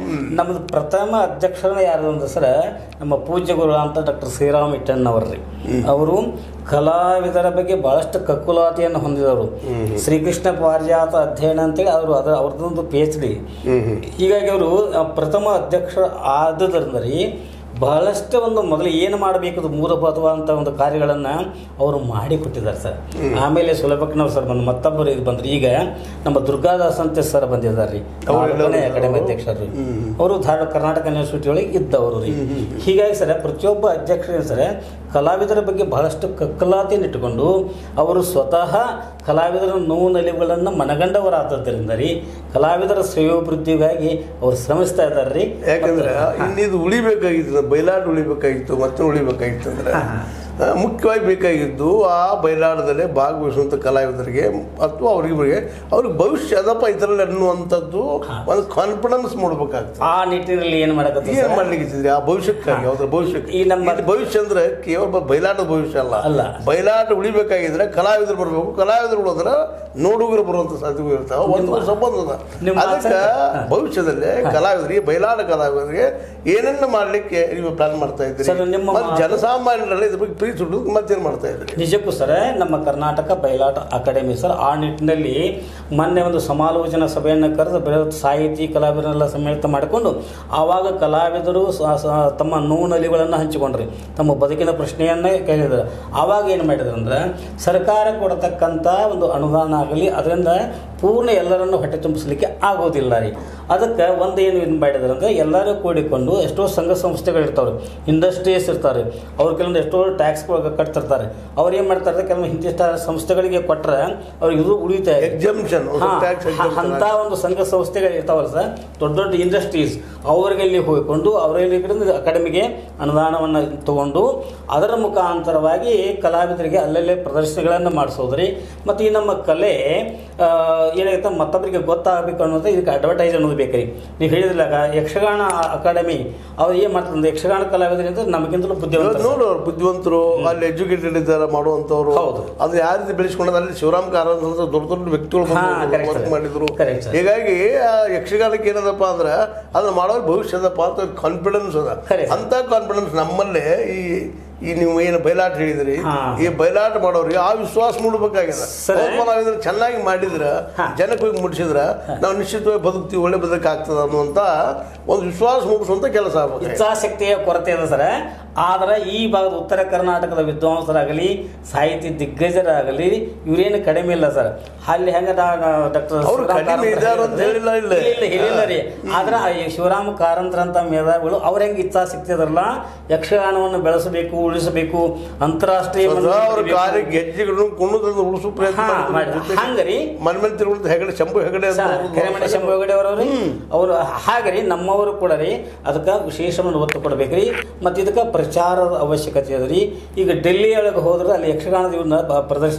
ನಮ್ದು ಪ್ರಥಮ ಅಧ್ಯಕ್ಷರನ್ನ ಯಾರು ಅಂದ್ರೆ ಸರ್ ನಮ್ಮ ಪೂಜ್ಯ ಗುರು ಅಂತ ಡಾಕ್ಟರ್ ಶ್ರೀರಾಮ್ ಇಟ್ಟಣ್ಣವ್ರಿ ಅವರು ಕಲಾವಿದರ ಬಗ್ಗೆ ಬಹಳಷ್ಟು ಕಕ್ಕುಲಾತಿಯನ್ನು ಹೊಂದಿದವರು ಶ್ರೀಕೃಷ್ಣ ಪಾರಿಜಾತ ಅಧ್ಯಯನ ಅಂತೇಳಿ ಅವರು ಅದರ ಅವ್ರದ್ದೊಂದು ಪಿ ಎಚ್ ಡಿ ಹೀಗಾಗಿ ಅವರು ಪ್ರಥಮ ಅಧ್ಯಕ್ಷ ಆದದ್ರಿಂದ ರೀ ಬಹಳಷ್ಟು ಒಂದು ಮೊದಲು ಏನು ಮಾಡಬೇಕು ಮೂಲಭೂತವಾದಂಥ ಒಂದು ಕಾರ್ಯಗಳನ್ನು ಅವರು ಮಾಡಿ ಕೊಟ್ಟಿದ್ದಾರೆ ಸರ್ ಆಮೇಲೆ ಸುಲಭಕ್ಕನವ್ರು ಸರ್ ಬಂದು ಮತ್ತೊಬ್ಬರು ಇದು ಬಂದ್ರು ಈಗ ನಮ್ಮ ದುರ್ಗಾದಾಸ್ ಅಂತ ಸರ್ ಬಂದಿದ್ದಾರೆ ರೀ ನಾಲ್ಕನೇ ಅಕಾಡೆಮಿ ಅಧ್ಯಕ್ಷರು ಅವರು ಧಾರವಾಡ ಕರ್ನಾಟಕ ಯೂನಿವರ್ಸಿಟಿ ಒಳಗೆ ಇದ್ದವರು ರೀ ಹೀಗಾಗಿ ಸರ್ ಪ್ರತಿಯೊಬ್ಬ ಅಧ್ಯಕ್ಷರು ಸರ್ ಕಲಾವಿದರ ಬಗ್ಗೆ ಬಹಳಷ್ಟು ಕಕ್ಕಲಾತಿಯನ್ನು ಇಟ್ಟುಕೊಂಡು ಅವರು ಸ್ವತಃ ಕಲಾವಿದರ ನೋವು ನಲಿವುಗಳನ್ನು ಮನಗಂಡವರಾದದ್ದರಿಂದ ರೀ ಕಲಾವಿದರ ಶ್ರೇಯೋಭಿವೃದ್ಧಿಗಾಗಿ ಅವರು ಶ್ರಮಿಸ್ತಾ ಇದ್ದಾರೆ ರೀ ಯಾಕಂದ್ರೆ ಇನ್ನಿದು ಉಳಿಬೇಕಾಗಿತ್ತು ಬಯಲಾಟ ಉಳಿಬೇಕಾಗಿತ್ತು ಮತ್ತೆ ಉಳಿಬೇಕಾಗಿತ್ತು ಅಂದ್ರೆ ಆ, ಮುಖ್ಯವಾಗಿ ಬೇಕಾಗಿದ್ದು ಆ ಬಯಲಾಟದಲ್ಲೇ ಭಾಗವಹಿಸುವಂಥ ಕಲಾವಿದರಿಗೆ ಅಥವಾ ಅವ್ರಿಗೆ ಅವ್ರಿಗೆ ಭವಿಷ್ಯ ಅದಪ್ಪ ಇದರಲ್ಲಿ ಅನ್ನುವಂಥದ್ದು ಒಂದು ಕಾನ್ಫಿಡೆನ್ಸ್ ಮೂಡ್ಬೇಕಾಗ್ತದೆ ಆ ನಿಟ್ಟಿನಲ್ಲಿ ಏನು ಮಾಡಕತ್ತೀವಿ ಏನ್ ಮಾಡ್ಲಿಕ್ಕೆ ಆ ಭವಿಷ್ಯಕ್ಕಾಗಿ ಅವ್ರ ಭವಿಷ್ಯಕ್ಕೆ ಈ ನಮ್ಮ- ಇಲ್ಲಿ ಭವಿಷ್ಯ ಅಂದ್ರೆ ಕೇವಲ ಬ- ಬಯಲಾಟದ ಭವಿಷ್ಯ ಅಲ್ಲ ಅಲ್ಲ. ಬಯಲಾಟ ಉಳಿಬೇಕಾಗಿದ್ರೆ ಕಲಾವಿದರು ಬರಬೇಕು ಕಲಾವಿದರು ಉಳಿದ್ರೆ ನೋಡುಗರು ಬರುವಂತ ಸಾಧ್ಯತೆ ಇರ್ತಾವ ಒಂದು ಸಂಬಂಧ ಅದ ನಿಮ್ಮ ಅದಕ್ಕೆ ಮಾತನ್ನ- ಭವಿಷ್ಯದಲ್ಲಿ ಕಲಾವಿದರಿಗೆ ಬಯಲಾಟ ಕಲಾವಿದರಿಗೆ ಏನನ್ನ ಮಾಡ್ಲಿಕ್ಕೆ ನೀವು ಪ್ಲಾನ್ ಮಾಡ್ತಾ ಇದ್ದೀರಿ ಸರ್, ನಿಮ್ಮ ಮತ್ತೆ ಜನಸಾಮಾನ್ಯರಲ್ಲಿ ಇದ್ರ ಬಗ್ಗೆ ಪ್ರೀತಿ ಹುಡುಗ ಮತ್ತೇನ್ ಮಾಡ್ತಾ ಇದ್ದೀರಿ ನಿಜಕ್ಕೂ ಸರ್ ನಮ್ಮ ಕರ್ನಾಟಕ ಬಯಲಾಟ ಅಕಾಡೆಮಿ ಸರ್ ಆ ನಿಟ್ಟಿನಲ್ಲಿ ಮೊನ್ನೆ ಒಂದು ಸಮಾಲೋಚನಾ ಸಭೆಯನ್ನು ಕರೆದು ಬೃಹತ್ ಸಾಹಿತಿ ಕಲಾವಿದರೆಲ್ಲ ಸಮ್ಮಿಳಿತ ಮಾಡಿಕೊಂಡು ಆವಾಗ ಕಲಾವಿದರು ಸ- ಸ- ತಮ್ಮ ನೋವು ನಲಿಗಳನ್ನು ಹಂಚಿಕೊಂಡ್ರಿ ತಮ್ಮ ಬದುಕಿನ ಪ್ರಶ್ನೆಯನ್ನೇ ಕೇಳಿದರು ಆವಾಗ ಏನು ಮಾಡಿದ್ರು ಅಂದ್ರೆ ಸರ್ಕಾರ ಕೊಡತಕ್ಕಂಥ ಒಂದು ಅನುದಾನ ಆಗಲಿ ಅದರಿಂದ ಪೂರ್ಣ ಎಲ್ಲರನ್ನು ಹೊಟ್ಟೆ ತುಂಬಿಸ್ಲಿಕ್ಕೆ ಆಗೋದಿಲ್ಲ ರೀ ಅದಕ್ಕೆ ಒಂದು ಏನು ಇದು ಮಾಡಿದ್ರು ಅಂದರೆ ಎಲ್ಲರೂ ಕೂಡಿಕೊಂಡು ಎಷ್ಟೋ ಸಂಘ ಸಂಸ್ಥೆಗಳು ಇರ್ತಾವ್ರಿ ಇಂಡಸ್ಟ್ರೀಸ್ ಇರ್ತಾರೆ ಅವ್ರು ಕೆಲವೊಂದು ಎಷ್ಟೋ ಟ್ಯಾಕ್ಸ್ ಕಟ್ತಿರ್ತಾರೆ ಅವ್ರು ಏನು ಮಾಡ್ತಾರೆ ಕೆಲವೊಂದು ಇಂತಿಷ್ಟ ಸಂಸ್ಥೆಗಳಿಗೆ ಕೊಟ್ಟರೆ ಅವ್ರಿಗೆ ಇದು ಉಳಿತಾ ಇದೆ. ಎಕ್ಸಂಪ್ಷನ್ ಹಾ, ಟ್ಯಾಕ್ಸ್ ಅಂತ ಒಂದು ಸಂಘ ಸಂಸ್ಥೆಗಳು ಇರ್ತಾವಲ್ಲ ಸರ್ ದೊಡ್ಡ ದೊಡ್ಡ ಇಂಡಸ್ಟ್ರೀಸ್ ಅವ್ರಿಗೆ ಇಲ್ಲಿ ಹೋಗಿಕೊಂಡು ಅವರಲ್ಲಿ ಕಡೆಯಿಂದ ಅಕಾಡೆಮಿಗೆ ಅನುದಾನವನ್ನು ತಗೊಂಡು ಅದರ ಮುಖಾಂತರವಾಗಿ ಕಲಾವಿದರಿಗೆ ಅಲ್ಲಲ್ಲೇ ಪ್ರದರ್ಶನಗಳನ್ನು ಮಾಡಿಸೋದ್ರಿ ಮತ್ತು ಈ ನಮ್ಮ ಕಲೆ ಆ, ಏನಾಗುತ್ತೆ ಮತ್ತೊಬ್ಬರಿಗೆ ಗೊತ್ತಾಗಬೇಕು ಅನ್ನೋದು ಇದಕ್ಕೆ ಅಡ್ವರ್ಟೈಸ್ ಅನ್ನೋದು ಬೇಕ್ರಿ ನೀವು ಹೇಳಿದ್ರಲ್ಲ ಯಕ್ಷಗಾನ ಅಕಾಡೆಮಿ ಅವ್ರು ಏನು ಮಾಡ್ತಾರೆ ಅಂದ್ರೆ ಯಕ್ಷಗಾನ ಕಲಾವಿದರಿಂದ ನಮಗಿಂತಲೂ ಬುದ್ಧಿವಂತ ನೋಡು ಅವ್ರು ಬುದ್ಧಿವಂತರು ಅಲ್ಲಿ ಎಜುಕೇಟೆಡ್ ಇದ್ದಾರೆ ಮಾಡುವಂತವ್ರು ಹೌದು. ಅದು ಯಾವ ರೀತಿ ಬೆಳೆಸ್ಕೊಂಡದ ಅಲ್ಲಿ ಶಿವರಾಮ್ ಕಾರಂತ ಅಂತ ದೊಡ್ಡ ದೊಡ್ಡ ವ್ಯಕ್ತಿಗಳು ಹಾ, ಬಂದು correct work sir. ಮಾಡಿದ್ರು Correct sir. ಹೀಗಾಗಿ ಆ ಯಕ್ಷಗಾನಕ್ಕೆ ಏನದಪ್ಪ ಅಂದ್ರೆ ಅದನ್ನ ಮಾಡೋರು ಭವಿಷ್ಯ ಅದಪ್ಪ ಅಂತ ಕಾನ್ಫಿಡೆನ್ಸ್ ಅದ Correct sir. ಅಂತ ಕಾನ್ಫಿಡೆನ್ಸ್ ನಮ್ಮಲ್ಲೇ ಈ ಈ ನೀವು ಏನು ಬಯಲಾಟ ಹೇಳಿದ್ರಿ ಹಾ. ಈ ಬಯಲಾಟ ಮಾಡೋರಿಗೆ ಆ ವಿಶ್ವಾಸ ಮೂಡಬೇಕಾಗಿದೆ ಸರ್. ಹೌದಪ್ಪ ನಾವ್ ಇದನ್ನ ಚೆನ್ನಾಗಿ ಮಾಡಿದ್ರ ಹಾ. ಜನಕ್ಕೆ ಹೋಗಿ ಮುಟ್ಟಿಸಿದ್ರ ನಾವು ನಿಶ್ಚಿತವಾಗಿ ಬದುಕ್ತೀವಿ ಒಳ್ಳೆ ಬದುಕಾಗ್ತದ ಅನ್ನುವಂತ ಒಂದು ವಿಶ್ವಾಸ ಮೂಡಿಸುವಂತ ಕೆಲಸ ಆಗ್ಬೇಕು ಇಚ್ಛಾಶಕ್ತಿಯ ಕೊರತೆ ಇದೆ ಸರ್ ಆದರೆ ಈ ಭಾಗದ ಉತ್ತರ ಕರ್ನಾಟಕದ ವಿದ್ವಾಂಸರಾಗಲಿ ಸಾಹಿತಿ ದಿಗ್ಗಜರಾಗಲಿ ಇವರೇನು ಕಡಿಮೆ ಇಲ್ಲ ಸರ್ ಅಲ್ಲಿ ಹೆಂಗ ಡಾಕ್ಟರ್ ಅವ್ರು ಕಡಿಮೆ ಇದ್ದಾರೆ ಅಂತ ಹೇಳಿಲ್ಲ ಇಲ್ಲಿ. ಇಲ್ಲ ಹೇಳಿಲ್ಲ ರೀ ಆದ್ರೆ ಆ ಈ ಶಿವರಾಮ ಕಾರಂತರ ಅಂತ ಮೇಧಾವಿಗಳು ಅವ್ರ ಹೆಂಗೆ ಇಚ್ಛಾಶಕ್ತಿ ಅದರಲ್ಲ ಯಕ್ಷಗಾನವನ್ನು ಬೆಳೆಸಬೇಕು ಉಳಿಸಬೇಕು ಅಂತಾರಾಷ್ಟ್ರೀಯ ಸದಾ ಮಟ್ಟದಲ್ಲಿ ಅವ್ರ ಬೆಳಿಬೇಕು. ಕಾರ್ಯ ಗೆಜ್ಜೆಗಳನ್ನು ಕುಣ್ಣುದನ್ನು ಉಳಿಸೋ ಪ್ರಯತ್ನ ಹಾ, ಮಾಡಿದ್ರು. ಮಾಡಿ. ಜೊತೆಗೆ ಹಂಗರಿ ಮನೆ ಮೇಲೆ ತಿರುಗುವಂತ ಹೆಗಡೆ ಶಂಭು ಹೆಗಡೆ ಅಂತ ಸರ್, ಅವ್ರು ಕೆರೆಮನೆ ಶಂಭು ಹೆಗಡೆ ಅವರವ್ರಿ ಅವರು ಹಾಗೆ ರೀ ನಮ್ಮವರು ಕೂಡ ರೀ ಅದಕ್ಕೆ ವಿಶೇಷವನ್ನು ಒತ್ತು ಕೊಡ್ಬೇಕ್ರಿ ಮತ್ತು ಇದಕ್ಕೆ ಪ್ರಚಾರದ ಅವಶ್ಯಕತೆ ಅದ ರೀ ಈಗ ಡೆಲ್ಲಿ ಒಳಗೆ ಹೋದ್ರೆ ಅಲ್ಲಿ ಯಕ್ಷಗಾನದ ಇವನ್ನ ಪ್ರದರ್ಶನ